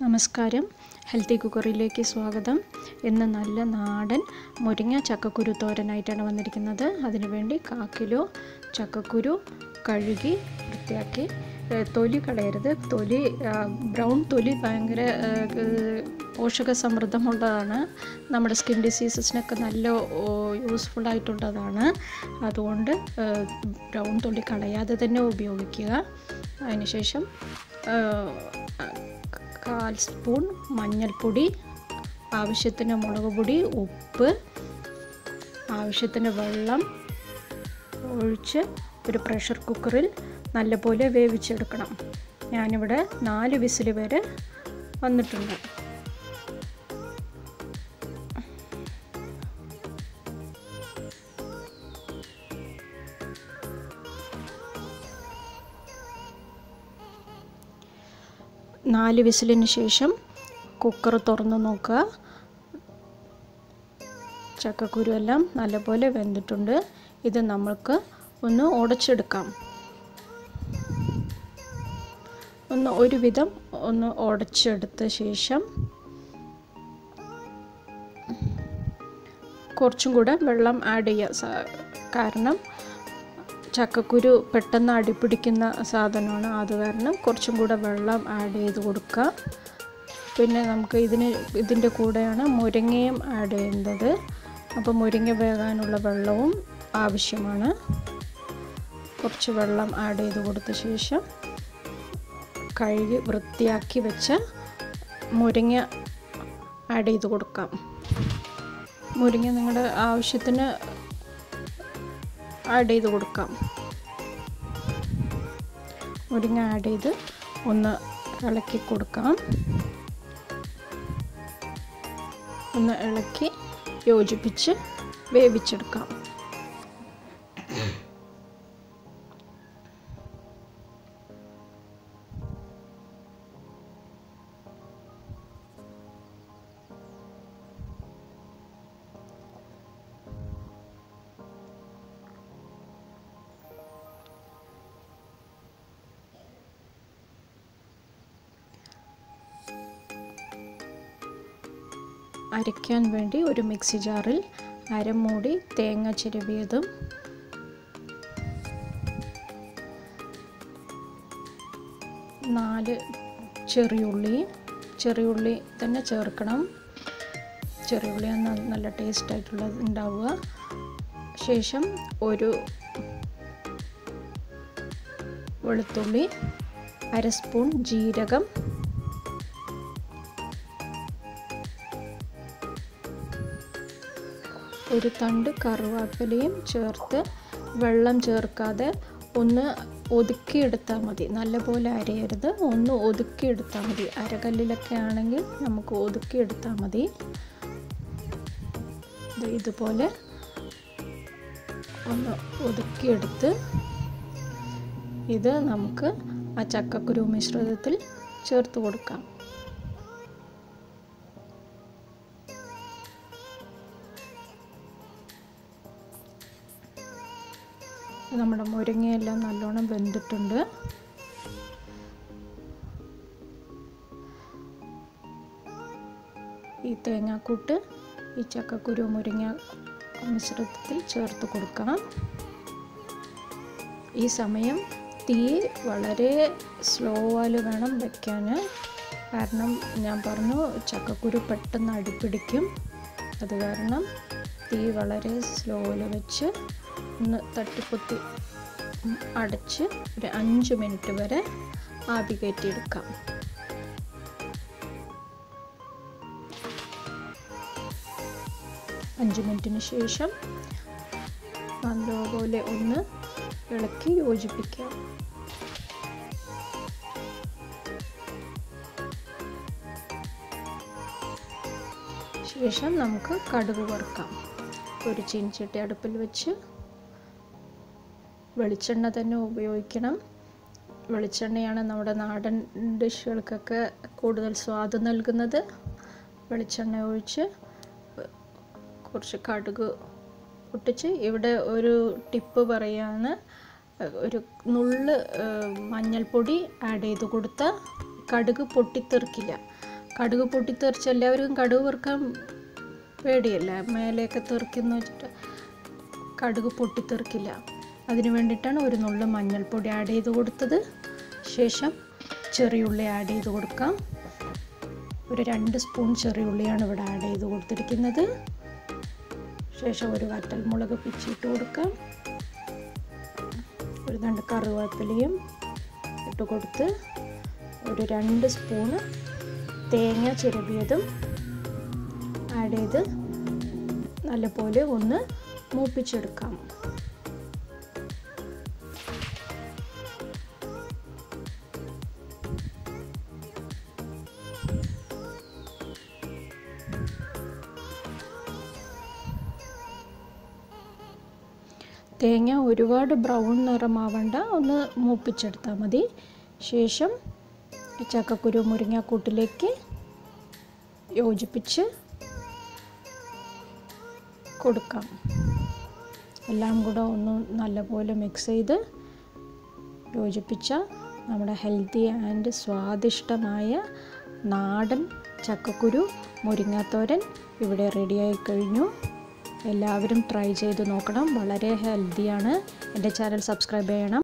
നമസ്കാരം ഹെൽത്തി കുക്കറിലേക്ക് സ്വാഗതം ഇന്ന് നല്ല നാടൻ മുരിങ്ങ ചക്കക്കുരു തോരനായിട്ടാണ് വന്നിരിക്കുന്നത് അതിനുവേണ്ടി കാ കിലോ ചക്കക്കുരു കഴുകി വൃത്തിയാക്കി ഏഹ് തൊലി കളയരുത് തൊലി ആ, ബ്രൗൺ തൊലി ഭയങ്കര ഏഹ്, പോഷക സമൃദ്ധമുള്ളതാണ് നമ്മുടെ സ്കിൻ ഡിസീസസിനൊക്കെ നല്ല യൂസ്ഫുൾ ആയിട്ടുള്ളതാണ് അതുകൊണ്ട് ഏഹ്, ബ്രൗൺ തൊലി കളയാതെ തന്നെ ഉപയോഗിക്കുക അതിനുശേഷം ഏഹ്, കാൽ സ്പൂൺ മഞ്ഞൾപ്പൊടി ആവശ്യത്തിന് മുളക് പൊടി ഉപ്പ് ആവശ്യത്തിന് വെള്ളം ഒഴിച്ച് ഒരു പ്രഷർ കുക്കറിൽ നല്ലപോലെ വേവിച്ചെടുക്കണം ഞാനിവിടെ നാല് വിസിൽ വരെ വന്നിട്ടുണ്ട് നാല് വിസിലിന് ശേഷം കുക്കർ തുറന്ന് നോക്കുക ചക്കക്കുരു എല്ലാം നല്ലപോലെ വെന്തിട്ടുണ്ട് ഇത് നമ്മൾക്ക് ഒന്ന് ഉടച്ചെടുക്കാം ഒന്ന് ഒരുവിധം ഒന്ന് ഉടച്ചെടുത്ത ശേഷം കുറച്ചും കൂടെ വെള്ളം ആഡ് ചെയ്യുക സ- കാരണം ചക്കക്കുരു പെട്ടെന്ന് അടിപ്പിടിക്കുന്ന സാധനമാണ് അത് കാരണം കുറച്ചും കൂടെ വെള്ളം ആഡ് ചെയ്ത് കൊടുക്കുക പിന്നെ നമുക്ക് ഇതിന് ഇതിൻ്റെ കൂടെയാണ് മുരിങ്ങയും ആഡ് ചെയ്യുന്നത് അപ്പോൾ മുരിങ്ങ വേകാനുള്ള വെള്ളവും ആവശ്യമാണ് കുറച്ച് വെള്ളം ആഡ് ചെയ്ത് കൊടുത്ത ശേഷം കഴുകി വൃത്തിയാക്കി വെച്ച മുരിങ്ങ ആഡ് ചെയ്ത് കൊടുക്കാം മുരിങ്ങ നിങ്ങളുടെ ആവശ്യത്തിന് ആഡ് ചെയ്ത് കൊടുക്കാം മുരിങ്ങ ആഡ് ചെയ്ത് ഒന്ന് ഇളക്കി കൊടുക്കാം ഒന്ന് ഇളക്കി യോജിപ്പിച്ച് വേവിച്ചെടുക്കാം അരയ്ക്കാൻ വേണ്ടി ഒരു മിക്സി ജാറിൽ അരമൂടി തേങ്ങ ചിരവിയതും നാല് ചെറിയുള്ളി ചെറിയുള്ളി തന്നെ ചേർക്കണം ചെറിയുള്ളിയാണ് നല്ല ടേസ്റ്റ് ആയിട്ടുള്ളത് ഉണ്ടാവുക ശേഷം ഒരു വെളുത്തുള്ളി അര സ്പൂൺ ജീരകം ഒരു തണ്ട് കറുവാപ്പലയും ചേർത്ത് വെള്ളം ചേർക്കാതെ ഒന്ന് ഒതുക്കിയെടുത്താൽ മതി നല്ലപോലെ അരയരുത് ഒന്ന് ഒതുക്കിയെടുത്താൽ മതി അരകല്ലിലൊക്കെ ആണെങ്കിൽ നമുക്ക് ഒതുക്കിയെടുത്താൽ മതി ദേ ഇതുപോലെ ഒന്ന് ഒതുക്കിയെടുത്ത് ഇത് നമുക്ക് ആ ചക്കക്കുരു മിശ്രിതത്തിൽ ചേർത്ത് കൊടുക്കാം നമ്മുടെ മുരിങ്ങയെല്ലാം നല്ലോണം വെന്തിട്ടുണ്ട് ഈ തേങ്ങാക്കൂട്ട് ഈ ചക്കക്കുരു മുരിങ്ങ മിശ്രിതത്തിൽ ചേർത്ത് കൊടുക്കണം ഈ സമയം തീ വളരെ സ്ലോയിൽ വേണം വയ്ക്കാൻ കാരണം ഞാൻ പറഞ്ഞു ചക്കക്കുരു പെട്ടെന്ന് അടിപ്പിടിക്കും അത് കാരണം തീ വളരെ സ്ലോയിൽ വെച്ച് ഒന്ന് തട്ടിപ്പൊത്തി അടച്ച് ഒരു അഞ്ച് മിനിറ്റ് വരെ ആവി കയറ്റിയെടുക്കാം അഞ്ച് മിനിറ്റിന് ശേഷം നല്ലപോലെ ഒന്ന് ഇളക്കി യോജിപ്പിക്കാം ശേഷം നമുക്ക് കടുക് വറുക്കാം ഒരു ചീനിച്ചട്ടി അടുപ്പിൽ വെച്ച് വെളിച്ചെണ്ണ തന്നെ ഉപയോഗിക്കണം വെളിച്ചെണ്ണയാണ് നമ്മുടെ നാടൻ ഡിഷുകൾക്കൊക്കെ കൂടുതൽ സ്വാദ് നൽകുന്നത് വെളിച്ചെണ്ണ ഒഴിച്ച് കുറച്ച് കടുക് പൊട്ടിച്ച് ഇവിടെ ഒരു ടിപ്പ് പറയാണ് ഒരു നുള്ള് ഏഹ്, മഞ്ഞൾപ്പൊടി ആഡ് ചെയ്ത് കൊടുത്താൽ കടുക് പൊട്ടിത്തെറിക്കില്ല കടുക് പൊട്ടിത്തെറിച്ച് എല്ലാവർക്കും കടുക് വറുക്കാൻ പേടിയല്ല മേലെയൊക്കെ തെറിക്കുന്ന വെച്ചിട്ട് കടുക് പൊട്ടിത്തെറിക്കില്ല അതിന് വേണ്ടിയിട്ടാണ് ഒരു നുള്ളു മഞ്ഞൾപ്പൊടി ആഡ് ചെയ്ത് കൊടുത്തത് ശേഷം ചെറിയുള്ളി ആഡ് ചെയ്ത് കൊടുക്കാം ഒരു രണ്ട് സ്പൂൺ ചെറിയുള്ളിയാണ് ഇവിടെ ആഡ് ചെയ്ത് കൊടുത്തിരിക്കുന്നത് ശേഷം ഒരു വറ്റൽമുളക് പിച്ചിട്ട് കൊടുക്കാം ഒരു രണ്ട് കറിവേപ്പിലയും ഇട്ട് കൊടുത്ത് ഒരു രണ്ട് സ്പൂണ് തേങ്ങ ചിരവിയതും ആഡ് ചെയ്ത് നല്ലപോലെ ഒന്ന് മൂപ്പിച്ചെടുക്കാം തേങ്ങ ഒരുപാട് ബ്രൗൺ നിറമാവണ്ട ഒന്ന് മൂപ്പിച്ചെടുത്താൽ മതി ശേഷം ചക്കക്കുരു മുരിങ്ങാക്കൂട്ടിലേക്ക് യോജിപ്പിച്ച് കൊടുക്കാം എല്ലാം കൂടെ ഒന്ന് നല്ലപോലെ മിക്സ് ചെയ്ത് യോജിപ്പിച്ച നമ്മുടെ ഹെൽത്തി ആൻഡ് സ്വാദിഷ്ടമായ നാടൻ ചക്കക്കുരു മുരിങ്ങാത്തോരൻ ഇവിടെ റെഡിയായി കഴിഞ്ഞു എല്ലാവരും ട്രൈ ചെയ്ത് നോക്കണം വളരെ ഹെൽത്തിയാണ് എൻ്റെ ചാനൽ സബ്സ്ക്രൈബ് ചെയ്യണം